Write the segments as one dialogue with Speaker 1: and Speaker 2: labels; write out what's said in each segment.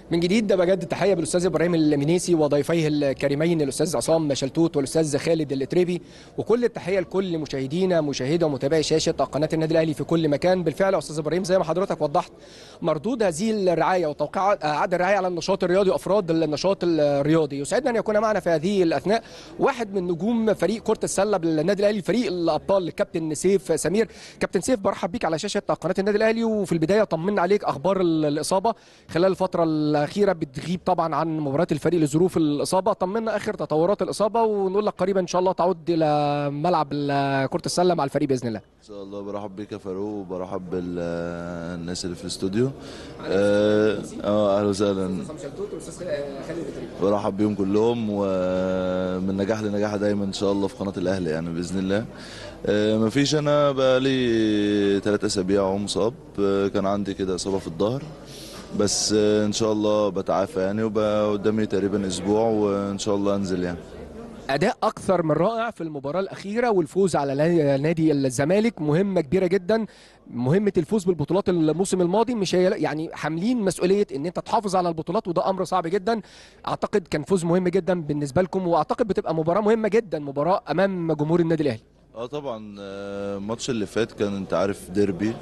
Speaker 1: من جديد بجد تحيه بالاستاذ ابراهيم المنيسي وضيفيه الكريمين الاستاذ عصام شلتوت والاستاذ خالد الاتريبي وكل التحيه لكل مشاهدينا مشاهدة ومتابعي شاشه قناه النادي الاهلي في كل مكان بالفعل يا استاذ ابراهيم زي ما حضرتك وضحت مردود هذه الرعايه وتوقيع عقد الرعايه على النشاط الرياضي وافراد النشاط الرياضي يسعدنا ان يكون معنا في هذه الاثناء واحد من نجوم فريق كره السله بالنادي الاهلي فريق الابطال الكابتن سيف سمير كابتن سيف برحب بيك على شاشه قناه النادي الاهلي وفي البدايه طمنا عليك اخبار الاصابه خلال الفتره الاخيره بتغيب طبعا عن مباراه الفريق لظروف الاصابه طمنا اخر تطورات الاصابه ونقول لك قريبا ان شاء الله تعود الى ملعب كره السله مع الفريق باذن الله
Speaker 2: ان شاء الله برحب بيك يا فاروق وبرحب بالناس اللي في الاستوديو اه آه، اهلا وسهلا برحب بيهم كلهم ومن نجاح لنجاح دايما ان شاء الله في قناه الاهلي يعني باذن الله آه، مفيش انا بقالي ثلاث اسابيع اهو مصاب آه، كان عندي كده اصابه في الظهر بس آه، ان شاء الله بتعافى يعني وبقى قدامي تقريبا اسبوع وان شاء الله انزل يعني
Speaker 1: اداء اكثر من رائع في المباراه الاخيره والفوز على نادي الزمالك مهمه كبيره جدا مهمه الفوز بالبطولات الموسم الماضي مش هي يعني حاملين مسؤوليه ان انت تحافظ على البطولات وده امر صعب جدا اعتقد كان فوز مهم جدا بالنسبه لكم واعتقد بتبقى مباراه مهمه جدا مباراه امام جمهور النادي الاهلي
Speaker 2: اه طبعا آه، الماتش اللي فات كان انت عارف ديربي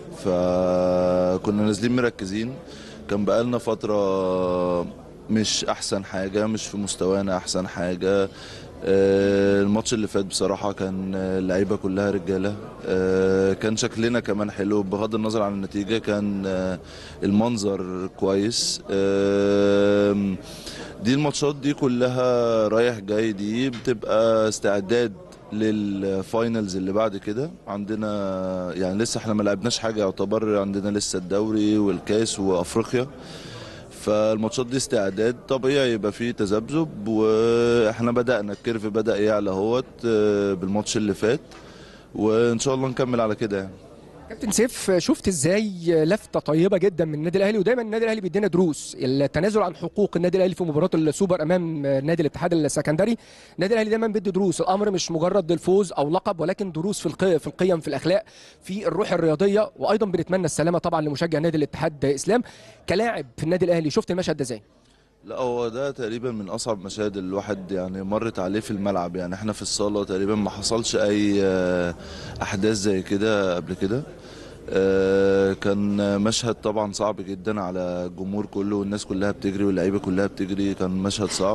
Speaker 2: فكنا نازلين مركزين كان بقالنا فترة مش احسن حاجة مش في مستوانا احسن حاجة آه، الماتش اللي فات بصراحة كان اللعيبة كلها رجالة آه، كان شكلنا كمان حلو بغض النظر عن النتيجة كان آه، المنظر كويس آم، دي الماتشات دي كلها رايح جاي دي بتبقى استعداد للفاينلز اللي بعد كده عندنا يعني لسه احنا ما لعبناش حاجه يعتبر عندنا لسه الدوري والكاس وافريقيا فالماتشات دي استعداد طبيعي يبقى فيه تذبذب واحنا بدانا الكيرف بدا يعلى اهوت آه، بالماتش اللي فات وان شاء الله نكمل على كده يعني
Speaker 1: كابتن سيف شفت ازاي لفته طيبه جدا من النادي الاهلي ودايما النادي الاهلي بيدينا دروس التنازل عن حقوق النادي الاهلي في مباراه السوبر امام نادي الاتحاد السكندري النادي الاهلي دايما بيدي دروس الامر مش مجرد الفوز او لقب ولكن دروس في القي... في القيم في الاخلاق في الروح الرياضيه وايضا بنتمنى السلامه طبعا لمشجع نادي الاتحاد اسلام كلاعب في النادي الاهلي شفت المشهد ده ازاي
Speaker 2: لا هو ده تقريبا من اصعب مشاهد الواحد يعني مرت عليه في الملعب يعني احنا في الصاله تقريبا ما حصلش اي آه، احداث زي كده قبل كده آه، كان مشهد طبعا صعب جدا على الجمهور كله والناس كلها بتجري واللعيبه كلها بتجري كان مشهد صعب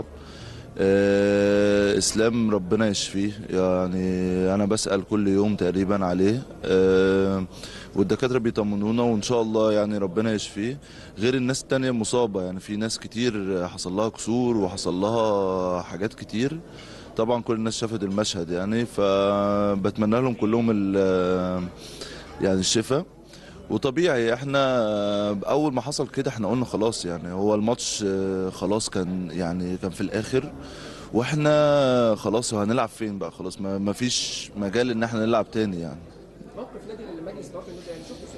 Speaker 2: آه، اسلام ربنا يشفيه يعني انا بسال كل يوم تقريبا عليه آه، والدكاتره بيطمنونا وان شاء الله يعني ربنا يشفيه غير الناس التانية مصابه يعني في ناس كتير حصل لها كسور وحصل لها حاجات كتير طبعا كل الناس شافت المشهد يعني فبتمنى لهم كلهم ال- يعني الشفاء وطبيعي احنا اول ما حصل كده احنا قلنا خلاص يعني هو الماتش آه، خلاص كان يعني كان في الاخر واحنا خلاص هنلعب فين بقى خلاص ما ما فيش مجال ان احنا نلعب تاني يعني
Speaker 1: موقف نادي المجلس الاداره النادي شفته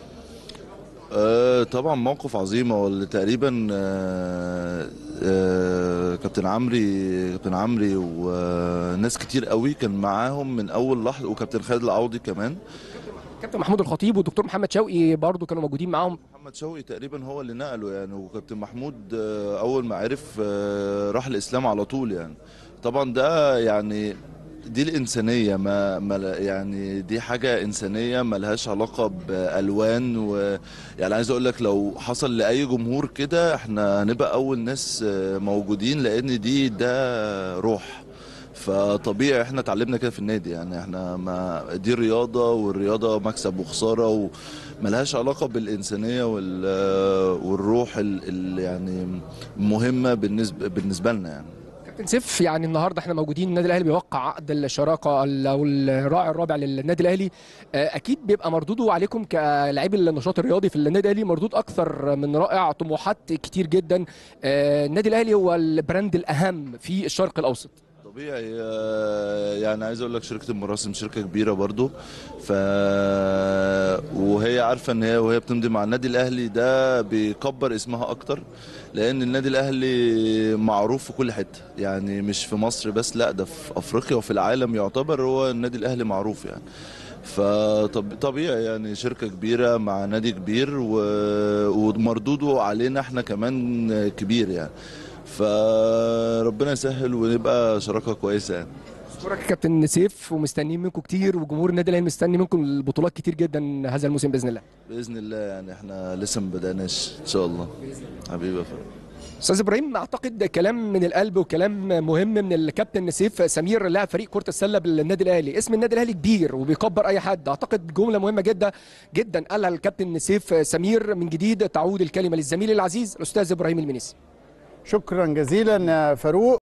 Speaker 2: آه طبعا موقف عظيم هو اللي تقريبا آه آه كابتن عمري كابتن عمري وناس كتير قوي كان معاهم من اول لحظه وكابتن خالد العوضي كمان
Speaker 1: كابتن محمود الخطيب والدكتور محمد شوقي برضو كانوا موجودين معاهم
Speaker 2: محمد شوقي تقريبا هو اللي نقله يعني وكابتن محمود آه، اول ما عرف آه، راح الاسلام على طول يعني طبعا ده يعني دي الانسانيه ما, ما يعني دي حاجه انسانيه ملهاش علاقه بالوان و يعني عايز اقول لك لو حصل لاي جمهور كده احنا هنبقى اول ناس آه، موجودين لان دي ده روح فطبيعي احنا اتعلمنا كده في النادي يعني احنا ما دي رياضه والرياضه مكسب وخساره وملهاش علاقه بالانسانيه وال والروح ال ال يعني مهمه بالنسبه بالنسبه لنا يعني
Speaker 1: كابتن سيف يعني النهارده احنا موجودين النادي الاهلي بيوقع عقد الشراكه ال- او الراعي الرابع للنادي الاهلي آه، اكيد بيبقى مردوده عليكم كلاعبي النشاط الرياضي في النادي الاهلي مردود اكثر من رائع طموحات كتير جدا آه، النادي الاهلي هو البراند الاهم في الشرق الاوسط
Speaker 2: طبيعي آه، يعني عايز اقول لك شركه المراسم شركه كبيره برضو ف وهي عارفه ان هي وهي بتمضي مع النادي الاهلي ده بيكبر اسمها اكتر لان النادي الاهلي معروف في كل حته يعني مش في مصر بس لا ده في افريقيا وفي العالم يعتبر هو النادي الاهلي معروف يعني فطبيعي يعني شركه كبيره مع نادي كبير و- ومردوده علينا احنا كمان كبير يعني فربنا يسهل ونبقى شراكه كويسه يعني
Speaker 1: اشكرك يا كابتن سيف ومستنيين منكم كتير وجمهور النادي الاهلي مستني منكم البطولات كتير جدا هذا الموسم باذن الله
Speaker 2: باذن الله يعني احنا لسه ما بدأناش ان شاء الله حبيبي يا فندم
Speaker 1: استاذ ابراهيم اعتقد كلام من القلب وكلام مهم من الكابتن سيف سمير لاعب فريق كره السله بالنادي الاهلي اسم النادي الاهلي كبير وبيكبر اي حد اعتقد جمله مهمه جدا جدا قالها الكابتن سيف سمير من جديد تعود الكلمه للزميل العزيز الاستاذ ابراهيم المنيسي
Speaker 3: شكرا جزيلا يا فاروق